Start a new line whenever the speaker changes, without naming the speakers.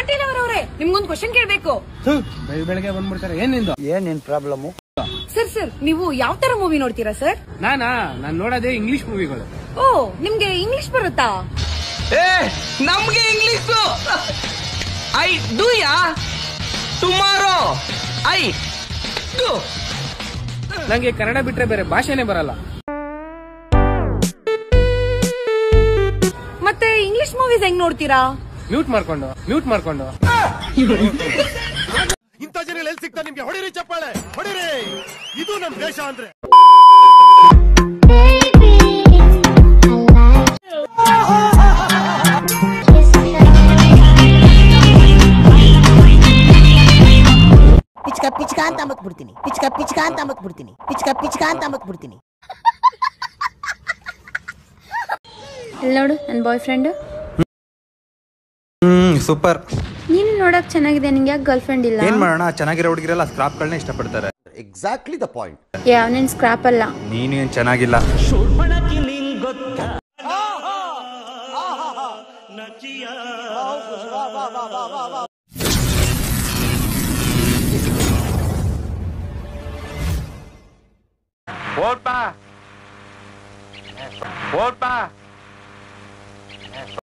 ಪಾಟೀಲ್ ಅವರವ್ರೆ ನಿಮ್ಗೊಂದು ಕ್ವಶನ್ ಕೇಳ್ಬೇಕು
ಬೆಳ್ ಬೆಳಗ್ಗೆ ಬಂದ್ಬಿಡ್ತಾರೆ ಏನ್ ನಿಂದು
ಏನ್ ನಿನ್ ಪ್ರಾಬ್ಲಮ್
ಸರ್ ಸರ್ ನೀವು ಯಾವ ತರ ಮೂವಿ ನೋಡ್ತೀರಾ ಸರ್
ನಾನಾ ನಾನ್ ನೋಡೋದೇ ಇಂಗ್ಲಿಷ್ ಮೂವಿಗಳು
ಓ ನಿಮ್ಗೆ ಇಂಗ್ಲಿಷ್ ಬರುತ್ತಾ
ಏ ನಮ್ಗೆ English I do ya tomorrow I do
ನಂಗೆ ಕನ್ನಡ ಬಿಟ್ರೆ ಬೇರೆ ಭಾಷೆನೇ ಬರಲ್ಲ
ಮತ್ತೆ ಇಂಗ್ಲಿಷ್ ಮೂವೀಸ್ ಹೆಂಗ್ ನೋಡ್ತೀರಾ
ಮ್ಯೂಟ್ ಮಾಡ್ಕೊಂಡು ಮ್ಯೂಟ್ ಮಾಡ್ಕೊಂಡು
ಇಂಥ ಜನ ಎಲ್ಲಿ ಸಿಗ್ತಾರೆ ನಿಮ್ಗೆ ಹೊಡಿರಿ ಚಪ್ಪಾಳೆ ಹೊಡಿರಿ ಇದು ನಮ್ ದೇಶ ಅಂದ್ರೆ
ಪಿಚ್ಕ ಪಿಚ್ಕ ಅಂತ ಅಂಬಕ್ ಬಿಡ್ತೀನಿ ಪಿಚ್ಕ ಪಿಚ್ಕ ಅಂತ ಅಂಬಕ್ ಬಿಡ್ತೀನಿ ಪಿಚ್ಕ ಪಿಚ್ಕ ಅಂತ ಅಂಬಕ್ ಬಿಡ್ತೀನಿ
ಇಲ್ಲಿ ನೋಡು ನನ್ನ ಬಾಯ್ ಫ್ರೆಂಡ್
ಹ್ಮ್ ಸೂಪರ್
ನೀನು ನೋಡಕ್ ಚೆನ್ನಾಗಿದೆ ನಿಂಗೆ ಯಾಕೆ ಗರ್ಲ್ ಫ್ರೆಂಡ್ ಇಲ್ಲ
ಏನ್ ಮಾಡೋಣ ಚೆನ್ನಾಗಿರೋ ಹುಡುಗಿರೆಲ್ಲ ಸ್ಕ್ರಾಪ್ಗಳನ್ನ ಇಷ್ಟಪಡ್ತಾರೆ
ಎಕ್ಸಾಕ್ಟ್ಲಿ ದ ಪಾಯಿಂಟ್
ಯಾವನೇನ್ ಸ್ಕ್ರಾಪ್ ಅಲ್ಲ
ನೀನು ಏನ್ ಚೆನ್ನಾಗಿಲ್ಲ
ಓಟ್ ಬಾ ಓಟ್ ಬಾ